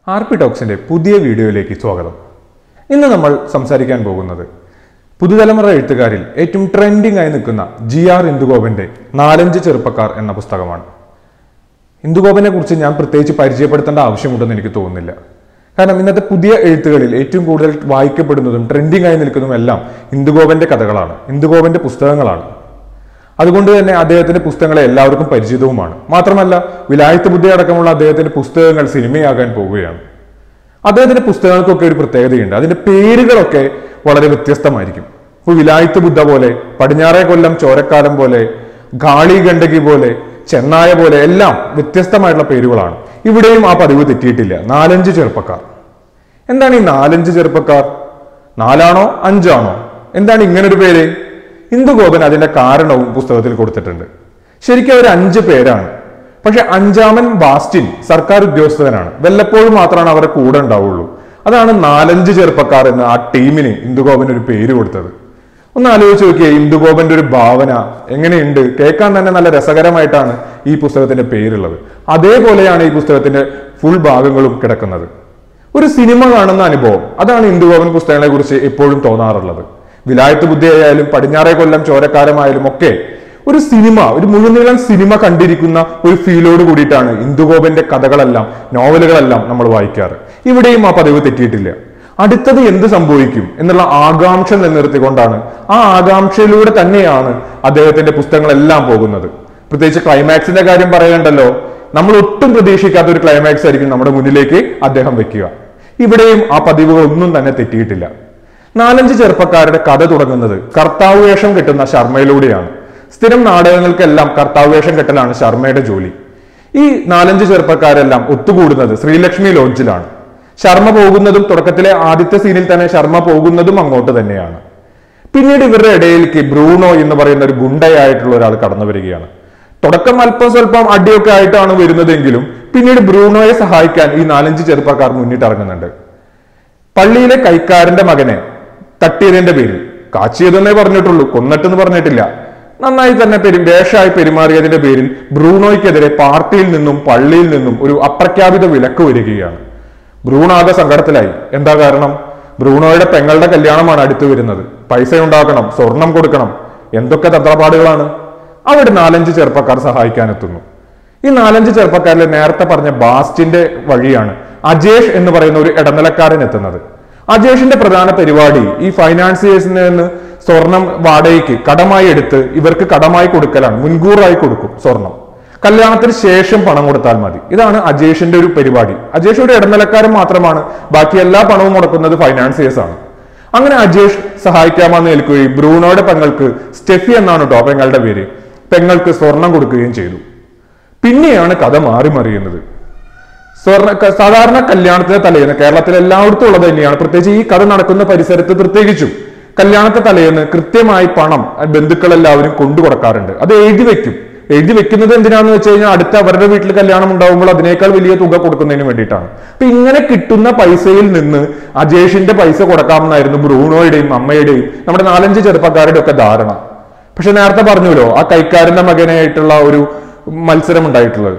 R P ടോക്സിന്റെ പുതിയ വീഡിയോയിലേക്ക് സ്വാഗതം ഇന്ന് നമ്മൾ സംസാരിക്കാൻ പോകുന്നത് പുതുതലമുറ എഴുത്തുകാരിൽ ഏറ്റവും ട്രെൻഡിംഗ് ആയി നിൽക്കുന്ന ജി ആർ ഇന്ദുഗോപന്റെ നാലഞ്ച് ചെറുപ്പക്കാർ എന്ന പുസ്തകമാണ് ഇന്ദുഗോപനെ കുറിച്ച് ഞാൻ പ്രത്യേകിച്ച് പരിചയപ്പെടുത്തേണ്ട ആവശ്യമുണ്ടെന്ന് എനിക്ക് തോന്നുന്നില്ല കാരണം ഇന്നത്തെ പുതിയ എഴുത്തുകളിൽ ഏറ്റവും കൂടുതൽ വായിക്കപ്പെടുന്നതും ട്രെൻഡിംഗ് ആയി നിൽക്കുന്നതും എല്ലാം ഇന്ദുഗോപന്റെ കഥകളാണ് ഇന്ദുഗോപന്റെ പുസ്തകങ്ങളാണ് അതുകൊണ്ട് തന്നെ അദ്ദേഹത്തിന്റെ പുസ്തകങ്ങളെ എല്ലാവർക്കും പരിചിതവുമാണ് മാത്രമല്ല വിലായത്ത് ബുദ്ധി അടക്കമുള്ള അദ്ദേഹത്തിന്റെ പുസ്തകങ്ങൾ സിനിമയാകാൻ പോവുകയാണ് അദ്ദേഹത്തിന്റെ പുസ്തകങ്ങൾക്കൊക്കെ ഒരു പ്രത്യേകതയുണ്ട് അതിന്റെ പേരുകളൊക്കെ വളരെ വ്യത്യസ്തമായിരിക്കും ഇപ്പോൾ വിലായത്ത് ബുദ്ധ പോലെ പടിഞ്ഞാറേ കൊല്ലം ചോരക്കാലം പോലെ ഗാളി ഗണ്ഡകി പോലെ ചെന്നായ പോലെ എല്ലാം വ്യത്യസ്തമായിട്ടുള്ള പേരുകളാണ് ഇവിടെയും ആ പതിവ് തെറ്റിയിട്ടില്ല നാലഞ്ച് ചെറുപ്പക്കാർ എന്താണ് ഈ നാലഞ്ച് ചെറുപ്പക്കാർ നാലാണോ അഞ്ചാണോ എന്താണ് ഇങ്ങനെ ഒരു പേര് ഇന്ദുഗോപൻ അതിന്റെ കാരണവും പുസ്തകത്തിൽ കൊടുത്തിട്ടുണ്ട് ശരിക്കും അവർ അഞ്ച് പേരാണ് പക്ഷെ അഞ്ചാമൻ ബാസ്റ്റിൻ സർക്കാർ ഉദ്യോഗസ്ഥനാണ് വല്ലപ്പോഴും മാത്രമാണ് അവരുടെ കൂടെ ഉണ്ടാവുള്ളൂ അതാണ് നാലഞ്ച് ചെറുപ്പക്കാർ എന്ന് ആ ടീമിന് ഇന്ദുഗോപൻ ഒരു പേര് കൊടുത്തത് ഒന്ന് ആലോചിച്ച് നോക്കിയേ ഇന്ദുഗോപന്റെ ഒരു ഭാവന എങ്ങനെയുണ്ട് കേൾക്കാൻ തന്നെ നല്ല രസകരമായിട്ടാണ് ഈ പുസ്തകത്തിന്റെ പേരുള്ളത് അതേപോലെയാണ് ഈ പുസ്തകത്തിന്റെ ഫുൾ ഭാഗങ്ങളും കിടക്കുന്നത് ഒരു സിനിമ കാണുന്ന അനുഭവം അതാണ് ഇന്ദുഗോപൻ പുസ്തകങ്ങളെ കുറിച്ച് എപ്പോഴും തോന്നാറുള്ളത് വിലായത്ത് ബുദ്ധിയായാലും പടിഞ്ഞാറേ കൊല്ലം ചോരക്കാരമായാലും ഒക്കെ ഒരു സിനിമ ഒരു മുഴുനീളം സിനിമ കണ്ടിരിക്കുന്ന ഒരു ഫീലോട് കൂടിയിട്ടാണ് ഇന്ദുഗോപന്റെ കഥകളെല്ലാം നോവലുകളെല്ലാം നമ്മൾ വായിക്കാറ് ഇവിടെയും ആ പതിവ് തെറ്റിയിട്ടില്ല അടുത്തത് എന്ത് സംഭവിക്കും എന്നുള്ള ആകാംക്ഷ നിലനിർത്തിക്കൊണ്ടാണ് ആ ആകാംക്ഷയിലൂടെ തന്നെയാണ് അദ്ദേഹത്തിന്റെ പുസ്തകങ്ങളെല്ലാം പോകുന്നത് പ്രത്യേകിച്ച് ക്ലൈമാക്സിന്റെ കാര്യം പറയണ്ടല്ലോ നമ്മൾ ഒട്ടും പ്രതീക്ഷിക്കാത്ത ഒരു ക്ലൈമാക്സ് ആയിരിക്കും നമ്മുടെ മുന്നിലേക്ക് അദ്ദേഹം വെക്കുക ഇവിടെയും ആ പതിവുകൾ ഒന്നും തന്നെ തെറ്റിയിട്ടില്ല നാലഞ്ച് ചെറുപ്പക്കാരുടെ കഥ തുടങ്ങുന്നത് കർത്താവ് വേഷം കെട്ടുന്ന ശർമ്മയിലൂടെയാണ് സ്ഥിരം നാടകങ്ങൾക്കെല്ലാം കർത്താവ് വേഷം കെട്ടലാണ് ശർമ്മയുടെ ജോലി ഈ നാലഞ്ച് ചെറുപ്പക്കാരെല്ലാം ഒത്തുകൂടുന്നത് ശ്രീലക്ഷ്മി ലോഡ്ജിലാണ് ശർമ്മ പോകുന്നതും തുടക്കത്തിലെ ആദ്യത്തെ സീനിൽ തന്നെ ശർമ്മ പോകുന്നതും അങ്ങോട്ട് തന്നെയാണ് പിന്നീട് ഇവരുടെ ഇടയിലേക്ക് ബ്രൂണോ എന്ന് പറയുന്ന ഒരു ഗുണ്ടയായിട്ടുള്ള ഒരാൾ കടന്നു വരികയാണ് തുടക്കം അല്പം സ്വല്പം അടിയൊക്കെ ആയിട്ടാണ് വരുന്നതെങ്കിലും പിന്നീട് ബ്രൂണോയെ സഹായിക്കാൻ ഈ നാലഞ്ച് ചെറുപ്പക്കാർ മുന്നിട്ടിറങ്ങുന്നുണ്ട് പള്ളിയിലെ കൈക്കാരന്റെ മകനെ തട്ടിയതിന്റെ പേരിൽ കാച്ചിയതെന്നേ പറഞ്ഞിട്ടുള്ളൂ കൊന്നിട്ടെന്ന് പറഞ്ഞിട്ടില്ല നന്നായി തന്നെ പെരു വേഷമായി പെരുമാറിയതിന്റെ പേരിൽ ബ്രൂണോയ്ക്കെതിരെ പാർട്ടിയിൽ നിന്നും പള്ളിയിൽ നിന്നും ഒരു അപ്രഖ്യാപിത വിലക്ക് വരികയാണ് ബ്രൂണോ ആകെ സങ്കടത്തിലായി എന്താ കാരണം ബ്രൂണോയുടെ പെങ്ങളുടെ കല്യാണമാണ് അടുത്തു വരുന്നത് പൈസ ഉണ്ടാക്കണം സ്വർണം കൊടുക്കണം എന്തൊക്കെ തന്ത്രപാടുകളാണ് അവിടെ നാലഞ്ച് ചെറുപ്പക്കാർ സഹായിക്കാനെത്തുന്നു ഈ നാലഞ്ച് ചെറുപ്പക്കാരിൽ നേരത്തെ പറഞ്ഞ ബാസ്റ്റിന്റെ വഴിയാണ് അജേഷ് എന്ന് പറയുന്ന ഒരു ഇടനിലക്കാരൻ എത്തുന്നത് അജേഷിന്റെ പ്രധാന പരിപാടി ഈ ഫൈനാൻസിയേഴ്സിൽ നിന്ന് സ്വർണം വാടകയ്ക്ക് കടമായി എടുത്ത് ഇവർക്ക് കടമായി കൊടുക്കലാണ് മുൻകൂറായി കൊടുക്കും സ്വർണം കല്യാണത്തിന് ശേഷം പണം കൊടുത്താൽ മതി ഇതാണ് അജേഷിന്റെ ഒരു പരിപാടി അജേഷ് ഒരു ഇടനിലക്കാരൻ മാത്രമാണ് ബാക്കി എല്ലാ പണവും മുടക്കുന്നത് ഫൈനാൻസിയേഴ്സ് ആണ് അങ്ങനെ അജേഷ് സഹായിക്കാമെന്ന് ഏൽക്കുകയും ബ്രൂണോയുടെ പെങ്ങൾക്ക് സ്റ്റെഫി എന്നാണ് കേട്ടോ പെങ്ങളുടെ പേര് പെങ്ങൾക്ക് സ്വർണം കൊടുക്കുകയും ചെയ്തു പിന്നെയാണ് കഥ മാറി മറിയുന്നത് സ്വർണ്ണ ക- സാധാരണ കല്യാണത്തിന് തലേന്ന് കേരളത്തിൽ എല്ലായിടത്തും ഉള്ളത് തന്നെയാണ് പ്രത്യേകിച്ച് ഈ കഥ നടക്കുന്ന പരിസരത്ത് പ്രത്യേകിച്ചും കല്യാണത്തെ തലേന്ന് കൃത്യമായി പണം ബന്ധുക്കൾ എല്ലാവരും കൊണ്ടു കൊടുക്കാറുണ്ട് അത് എഴുതി വെക്കും എഴുതി വെക്കുന്നത് എന്തിനാന്ന് വെച്ച് കഴിഞ്ഞാൽ അടുത്ത അവരുടെ വീട്ടിൽ കല്യാണം ഉണ്ടാവുമ്പോൾ അതിനേക്കാൾ വലിയ തുക കൊടുക്കുന്നതിന് വേണ്ടിയിട്ടാണ് അപ്പൊ ഇങ്ങനെ കിട്ടുന്ന പൈസയിൽ നിന്ന് അജേഷിന്റെ പൈസ കൊടുക്കാമെന്നായിരുന്നു ബ്രൂണോയുടെയും അമ്മയുടെയും നമ്മുടെ നാലഞ്ച് ചെറുപ്പക്കാരുടെ ഒക്കെ ധാരണ പക്ഷെ നേരത്തെ പറഞ്ഞല്ലോ ആ കൈക്കാരന്റെ മകനായിട്ടുള്ള ഒരു മത്സരം ഉണ്ടായിട്ടുള്ളത്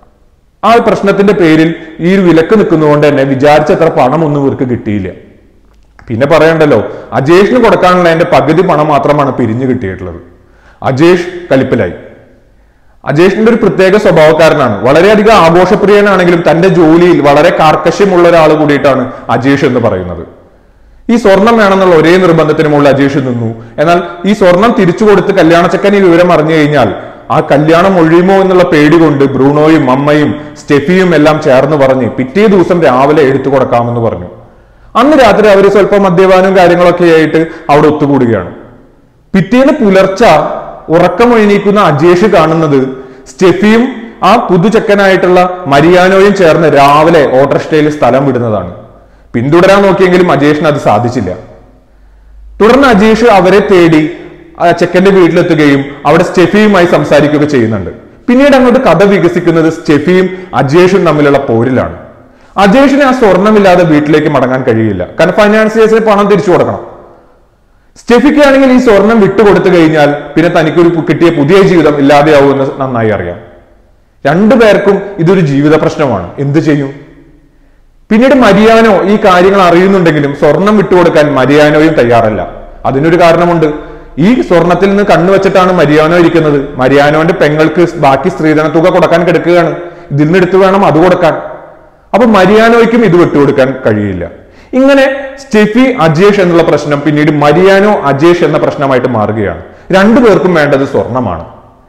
ആ പ്രശ്നത്തിന്റെ പേരിൽ ഈ ഒരു വിലക്ക് നിൽക്കുന്നതുകൊണ്ട് തന്നെ വിചാരിച്ചത്ര പണമൊന്നും ഇവർക്ക് കിട്ടിയില്ല പിന്നെ പറയണ്ടല്ലോ അജേഷിന് കൊടുക്കാനുള്ള എന്റെ പകുതി പണം മാത്രമാണ് പിരിഞ്ഞു കിട്ടിയിട്ടുള്ളത് അജേഷ് കലിപ്പിലായി അജേഷിന്റെ ഒരു പ്രത്യേക സ്വഭാവക്കാരനാണ് വളരെയധികം ആഘോഷപ്രിയനാണെങ്കിലും തന്റെ ജോലിയിൽ വളരെ കാർക്കശ്യമുള്ള ഒരാൾ കൂടിയിട്ടാണ് അജേഷ് എന്ന് പറയുന്നത് ഈ സ്വർണം വേണമെന്നുള്ള ഒരേ നിർബന്ധത്തിന് മുകളിൽ അജേഷ് നിന്നു എന്നാൽ ഈ സ്വർണം തിരിച്ചു കൊടുത്ത് കല്യാണച്ചക്കൻ ഈ വിവരം അറിഞ്ഞു കഴിഞ്ഞാൽ ആ കല്യാണം ഒഴിയുമോ എന്നുള്ള പേടി കൊണ്ട് ബ്രൂണോയും അമ്മയും സ്റ്റെഫിയും എല്ലാം ചേർന്ന് പറഞ്ഞ് പിറ്റേ ദിവസം രാവിലെ എടുത്തു കൊടുക്കാമെന്ന് പറഞ്ഞു അന്ന് രാത്രി അവർ സ്വല്പം മദ്യപാനും കാര്യങ്ങളൊക്കെ ആയിട്ട് അവിടെ ഒത്തുകൂടുകയാണ് പിറ്റേന്ന് പുലർച്ച ഉറക്കമൊഴിനീക്കുന്ന അജേഷ് കാണുന്നത് സ്റ്റെഫിയും ആ പുതുചക്കനായിട്ടുള്ള മരിയാനോയും ചേർന്ന് രാവിലെ ഓട്ടോറിക്ഷയിൽ സ്ഥലം വിടുന്നതാണ് പിന്തുടരാൻ നോക്കിയെങ്കിലും അജേഷിന് അത് സാധിച്ചില്ല തുടർന്ന് അജേഷ് അവരെ തേടി ആ ചെക്കന്റെ വീട്ടിലെത്തുകയും അവിടെ സ്റ്റെഫിയുമായി സംസാരിക്കുകയൊക്കെ ചെയ്യുന്നുണ്ട് പിന്നീട് അങ്ങോട്ട് കഥ വികസിക്കുന്നത് സ്റ്റെഫിയും അജേഷും തമ്മിലുള്ള പോരിലാണ് അജേഷിന് ആ സ്വർണമില്ലാതെ വീട്ടിലേക്ക് മടങ്ങാൻ കഴിയില്ല കാരണം ഫൈനാൻസിയേഴ്സിന് പണം തിരിച്ചു കൊടുക്കണം സ്റ്റെഫിക്ക് ആണെങ്കിൽ ഈ സ്വർണം വിട്ടുകൊടുത്തു കഴിഞ്ഞാൽ പിന്നെ തനിക്കൊരു പു- കിട്ടിയ പുതിയ ജീവിതം ഇല്ലാതെയാവുമെന്ന് നന്നായി അറിയാം രണ്ടുപേർക്കും ഇതൊരു ജീവിത പ്രശ്നമാണ് എന്ത് ചെയ്യും പിന്നീട് മരിയാനോ ഈ കാര്യങ്ങൾ അറിയുന്നുണ്ടെങ്കിലും സ്വർണം വിട്ടുകൊടുക്കാൻ മരിയാനോയും തയ്യാറല്ല അതിനൊരു കാരണമുണ്ട് ഈ സ്വർണത്തിൽ നിന്ന് കണ്ണുവച്ചിട്ടാണ് മരിയാനോ ഇരിക്കുന്നത് മരിയാനോന്റെ പെങ്ങൾക്ക് ബാക്കി സ്ത്രീധന തുക കൊടുക്കാൻ കിടക്കുകയാണ് ഇതിൽ നിന്ന് എടുത്തു വേണം അത് കൊടുക്കാൻ അപ്പൊ മരിയാനോയ്ക്കും ഇത് വിട്ടുകൊടുക്കാൻ കഴിയില്ല ഇങ്ങനെ സ്റ്റെഫി അജേഷ് എന്നുള്ള പ്രശ്നം പിന്നീട് മരിയാനോ അജേഷ് എന്ന പ്രശ്നമായിട്ട് മാറുകയാണ് രണ്ടുപേർക്കും വേണ്ടത് സ്വർണമാണ്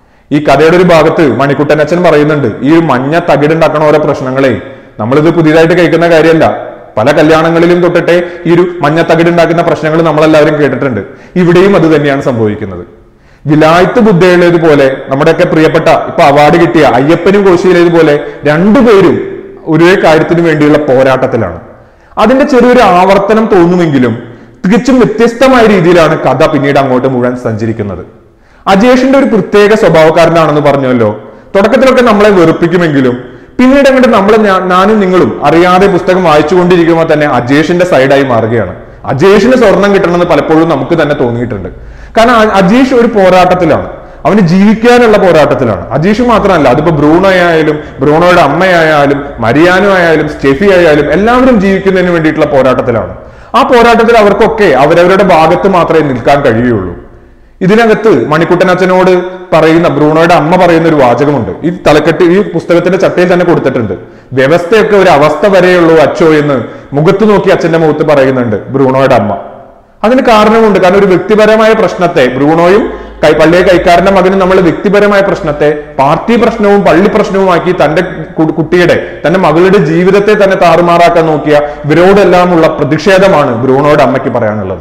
ഈ കഥയുടെ ഒരു ഭാഗത്ത് മണിക്കുട്ടൻ അച്ഛൻ പറയുന്നുണ്ട് ഈ ഒരു മഞ്ഞ തകിടുണ്ടാക്കണ ഓരോ പ്രശ്നങ്ങളെ നമ്മളിത് പുതിയതായിട്ട് കഴിക്കുന്ന കാര്യമല്ല പല കല്യാണങ്ങളിലും തൊട്ടിട്ട് ഈ ഒരു മഞ്ഞ തകിടുണ്ടാക്കുന്ന പ്രശ്നങ്ങൾ നമ്മളെല്ലാവരും കേട്ടിട്ടുണ്ട് ഇവിടെയും അത് തന്നെയാണ് സംഭവിക്കുന്നത് വിലായത്ത് ബുദ്ധയിലേതുപോലെ നമ്മുടെയൊക്കെ പ്രിയപ്പെട്ട ഇപ്പൊ അവാർഡ് കിട്ടിയ അയ്യപ്പനും കോശിയിലേതുപോലെ രണ്ടുപേരും ഒരേ കാര്യത്തിന് വേണ്ടിയുള്ള പോരാട്ടത്തിലാണ് അതിന്റെ ചെറിയൊരു ആവർത്തനം തോന്നുമെങ്കിലും തികച്ചും വ്യത്യസ്തമായ രീതിയിലാണ് കഥ പിന്നീട് അങ്ങോട്ട് മുഴുവൻ സഞ്ചരിക്കുന്നത് അജേഷിന്റെ ഒരു പ്രത്യേക സ്വഭാവക്കാരനാണെന്ന് പറഞ്ഞല്ലോ തുടക്കത്തിലൊക്കെ നമ്മളെ വെറുപ്പിക്കുമെങ്കിലും പിന്നീട് അങ്ങോട്ട് നമ്മൾ ഞാനും നിങ്ങളും അറിയാതെ പുസ്തകം വായിച്ചുകൊണ്ടിരിക്കുമ്പോൾ തന്നെ അജേഷിന്റെ സൈഡായി മാറുകയാണ് അജേഷിന് സ്വർണം കിട്ടണമെന്ന് പലപ്പോഴും നമുക്ക് തന്നെ തോന്നിയിട്ടുണ്ട് കാരണം അ- അജീഷ് ഒരു പോരാട്ടത്തിലാണ് അവന് ജീവിക്കാനുള്ള പോരാട്ടത്തിലാണ് അജീഷ് മാത്രമല്ല അതിപ്പോ ബ്രൂണോ ആയാലും ബ്രൂണോയുടെ അമ്മയായാലും മരിയാനോ ആയാലും സ്റ്റെഫി ആയാലും എല്ലാവരും ജീവിക്കുന്നതിന് വേണ്ടിയിട്ടുള്ള പോരാട്ടത്തിലാണ് ആ പോരാട്ടത്തിൽ അവർക്കൊക്കെ അവരവരുടെ ഭാഗത്ത് മാത്രമേ നിൽക്കാൻ കഴിയുള്ളൂ ഇതിനകത്ത് മണിക്കുട്ടൻ അച്ഛനോട് പറയുന്ന ബ്രൂണോയുടെ അമ്മ പറയുന്ന ഒരു വാചകമുണ്ട് ഈ തലക്കെട്ട് ഈ പുസ്തകത്തിന്റെ ചട്ടയിൽ തന്നെ കൊടുത്തിട്ടുണ്ട് വ്യവസ്ഥയൊക്കെ ഒരു അവസ്ഥ വരെയുള്ളൂ അച്ചോ എന്ന് മുഖത്ത് നോക്കി അച്ഛന്റെ മുഖത്ത് പറയുന്നുണ്ട് ബ്രൂണോയുടെ അമ്മ അതിന് കാരണമുണ്ട് കാരണം ഒരു വ്യക്തിപരമായ പ്രശ്നത്തെ ബ്രൂണോയും കൈ പള്ളിയെ കൈക്കാരന്റെ മകനും നമ്മൾ വ്യക്തിപരമായ പ്രശ്നത്തെ പാർട്ടി പ്രശ്നവും പള്ളി പ്രശ്നവുമാക്കി തന്റെ കു- കുട്ടിയുടെ തന്റെ മകളുടെ ജീവിതത്തെ തന്നെ താറുമാറാക്കാൻ നോക്കിയ ഇവരോടെല്ലാമുള്ള പ്രതിഷേധമാണ് ബ്രൂണോയുടെ അമ്മയ്ക്ക് പറയാനുള്ളത്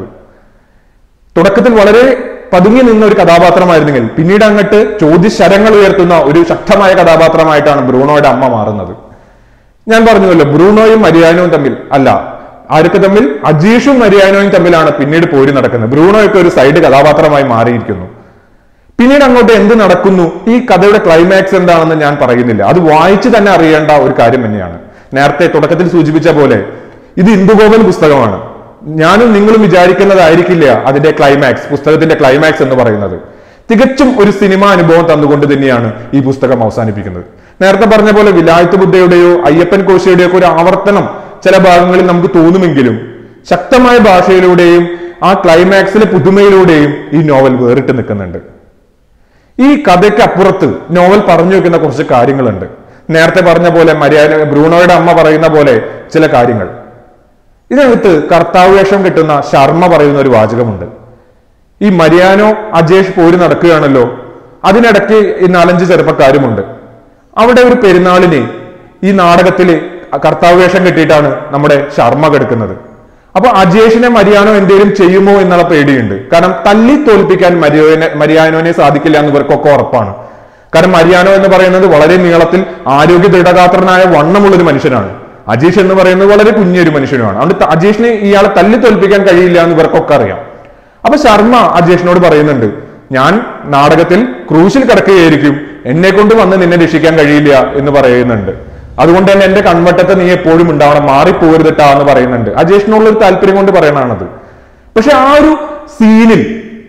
തുടക്കത്തിൽ വളരെ പതുങ്ങി നിന്ന ഒരു കഥാപാത്രമായിരുന്നെങ്കിൽ പിന്നീട് അങ്ങോട്ട് ചോദ്യശരങ്ങൾ ഉയർത്തുന്ന ഒരു ശക്തമായ കഥാപാത്രമായിട്ടാണ് ബ്രൂണോയുടെ അമ്മ മാറുന്നത് ഞാൻ പറഞ്ഞുവല്ലോ ബ്രൂണോയും മരിയാനോയും തമ്മിൽ അല്ല ആരൊക്കെ തമ്മിൽ അജീഷും മരിയാനോയും തമ്മിലാണ് പിന്നീട് പോരി നടക്കുന്നത് ബ്രൂണോയൊക്കെ ഒരു സൈഡ് കഥാപാത്രമായി മാറിയിരിക്കുന്നു പിന്നീട് അങ്ങോട്ട് എന്ത് നടക്കുന്നു ഈ കഥയുടെ ക്ലൈമാക്സ് എന്താണെന്ന് ഞാൻ പറയുന്നില്ല അത് വായിച്ച് തന്നെ അറിയേണ്ട ഒരു കാര്യം തന്നെയാണ് നേരത്തെ തുടക്കത്തിൽ സൂചിപ്പിച്ച പോലെ ഇത് ഇന്ദുഗോപൻ പുസ്തകമാണ് ഞാനും നിങ്ങളും വിചാരിക്കുന്നതായിരിക്കില്ല അതിന്റെ ക്ലൈമാക്സ് പുസ്തകത്തിന്റെ ക്ലൈമാക്സ് എന്ന് പറയുന്നത് തികച്ചും ഒരു സിനിമ അനുഭവം തന്നുകൊണ്ട് തന്നെയാണ് ഈ പുസ്തകം അവസാനിപ്പിക്കുന്നത് നേരത്തെ പറഞ്ഞ പോലെ വിലായത്ത് ബുദ്ധയുടെയോ അയ്യപ്പൻ കോശയുടെയോ ഒക്കെ ഒരു ആവർത്തനം ചില ഭാഗങ്ങളിൽ നമുക്ക് തോന്നുമെങ്കിലും ശക്തമായ ഭാഷയിലൂടെയും ആ ക്ലൈമാക്സിലെ പുതുമയിലൂടെയും ഈ നോവൽ വേറിട്ട് നിൽക്കുന്നുണ്ട് ഈ കഥയ്ക്ക് അപ്പുറത്ത് നോവൽ പറഞ്ഞു വെക്കുന്ന കുറച്ച് കാര്യങ്ങളുണ്ട് നേരത്തെ പറഞ്ഞ പോലെ മര്യാദ ബ്രൂണോയുടെ അമ്മ പറയുന്ന പോലെ ചില കാര്യങ്ങൾ ഇതിനകത്ത് കർത്താവ് വേഷം കിട്ടുന്ന ശർമ്മ പറയുന്ന ഒരു വാചകമുണ്ട് ഈ മരിയാനോ അജേഷ് പോര് നടക്കുകയാണല്ലോ അതിനിടയ്ക്ക് ഈ നാലഞ്ച് ചെറുപ്പക്കാരുമുണ്ട് അവിടെ ഒരു പെരുന്നാളിന് ഈ നാടകത്തില് കർത്താവ് വേഷം കെട്ടിയിട്ടാണ് നമ്മുടെ ശർമ്മ കെടുക്കുന്നത് അപ്പൊ അജേഷിനെ മരിയാനോ എന്തെങ്കിലും ചെയ്യുമോ എന്നുള്ള പേടിയുണ്ട് കാരണം തല്ലി തോൽപ്പിക്കാൻ മരിയോനെ മരിയാനോനെ സാധിക്കില്ല എന്ന് ഇവർക്കൊക്കെ ഉറപ്പാണ് കാരണം മരിയാനോ എന്ന് പറയുന്നത് വളരെ നീളത്തിൽ ആരോഗ്യ ദൃഢഗാത്രനായ വണ്ണമുള്ള ഒരു മനുഷ്യനാണ് അജീഷ് എന്ന് പറയുന്നത് വളരെ കുഞ്ഞൊരു മനുഷ്യനുമാണ് അതുകൊണ്ട് ത- അജീഷിനെ ഇയാളെ തല്ലി തോൽപ്പിക്കാൻ കഴിയില്ല എന്ന് ഇവർക്കൊക്കെ അറിയാം അപ്പൊ ശർമ്മ അജേഷിനോട് പറയുന്നുണ്ട് ഞാൻ നാടകത്തിൽ ക്രൂശിൽ കിടക്കുകയായിരിക്കും എന്നെ കൊണ്ട് വന്ന് നിന്നെ രക്ഷിക്കാൻ കഴിയില്ല എന്ന് പറയുന്നുണ്ട് അതുകൊണ്ട് തന്നെ എന്റെ കൺവട്ടത്തെ നീ എപ്പോഴും ഉണ്ടാവണം മാറിപ്പോകരുതട്ടാ എന്ന് പറയുന്നുണ്ട് അജേഷിനുള്ള ഒരു താല്പര്യം കൊണ്ട് പറയണാണത് പക്ഷെ ആ ഒരു സീനിൽ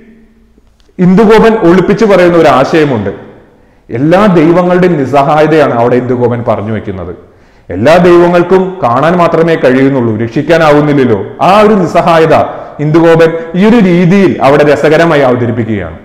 ഇന്ദുഗോപൻ ഒളിപ്പിച്ചു പറയുന്ന ഒരു ആശയമുണ്ട് എല്ലാ ദൈവങ്ങളുടെയും നിസ്സഹായതയാണ് അവിടെ ഇന്ദുഗോപൻ പറഞ്ഞു വെക്കുന്നത് എല്ലാ ദൈവങ്ങൾക്കും കാണാൻ മാത്രമേ കഴിയുന്നുള്ളൂ രക്ഷിക്കാനാവുന്നില്ലല്ലോ ആ ഒരു നിസ്സഹായത ഇന്ദുഗോപൻ ഈ ഒരു രീതിയിൽ അവിടെ രസകരമായി അവതരിപ്പിക്കുകയാണ്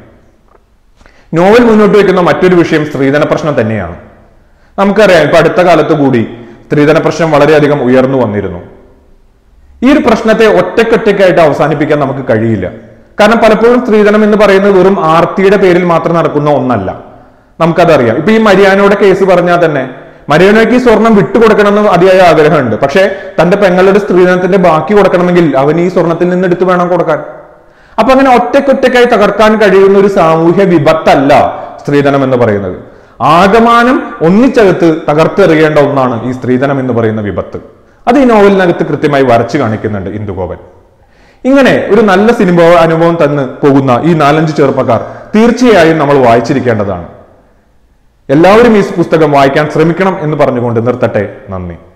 നോവൽ മുന്നോട്ട് വെക്കുന്ന മറ്റൊരു വിഷയം സ്ത്രീധന പ്രശ്നം തന്നെയാണ് നമുക്കറിയാം ഇപ്പൊ അടുത്ത കാലത്ത് കൂടി സ്ത്രീധന പ്രശ്നം വളരെയധികം ഉയർന്നു വന്നിരുന്നു ഈ ഒരു പ്രശ്നത്തെ ഒറ്റക്കൊറ്റയ്ക്കായിട്ട് അവസാനിപ്പിക്കാൻ നമുക്ക് കഴിയില്ല കാരണം പലപ്പോഴും സ്ത്രീധനം എന്ന് പറയുന്നത് വെറും ആർത്തിയുടെ പേരിൽ മാത്രം നടക്കുന്ന ഒന്നല്ല നമുക്കതറിയാം ഇപ്പൊ ഈ മരിയാനോയുടെ കേസ് പറഞ്ഞാൽ തന്നെ മരിയാനോയ്ക്ക് ഈ സ്വർണം വിട്ടുകൊടുക്കണമെന്ന് അതിയായ ആഗ്രഹമുണ്ട് പക്ഷേ തന്റെ പെങ്ങളുടെ സ്ത്രീധനത്തിന്റെ ബാക്കി കൊടുക്കണമെങ്കിൽ അവൻ ഈ സ്വർണത്തിൽ നിന്ന് എടുത്തു വേണം കൊടുക്കാൻ അപ്പൊ അങ്ങനെ ഒറ്റക്കൊറ്റക്കായി തകർക്കാൻ കഴിയുന്ന ഒരു സാമൂഹ്യ വിപത്തല്ല സ്ത്രീധനം എന്ന് പറയുന്നത് ആകമാനം ഒന്നിച്ചകത്ത് തകർത്തെറിയേണ്ട ഒന്നാണ് ഈ സ്ത്രീധനം എന്ന് പറയുന്ന വിപത്ത് അത് ഈ നോവലിനകത്ത് കൃത്യമായി വരച്ചു കാണിക്കുന്നുണ്ട് ഇന്ദുഗോപൻ ഇങ്ങനെ ഒരു നല്ല സിനിമ അനുഭവം തന്ന് പോകുന്ന ഈ നാലഞ്ച് ചെറുപ്പക്കാർ തീർച്ചയായും നമ്മൾ വായിച്ചിരിക്കേണ്ടതാണ് എല്ലാവരും ഈ പുസ്തകം വായിക്കാൻ ശ്രമിക്കണം എന്ന് പറഞ്ഞുകൊണ്ട് നിർത്തട്ടെ നന്ദി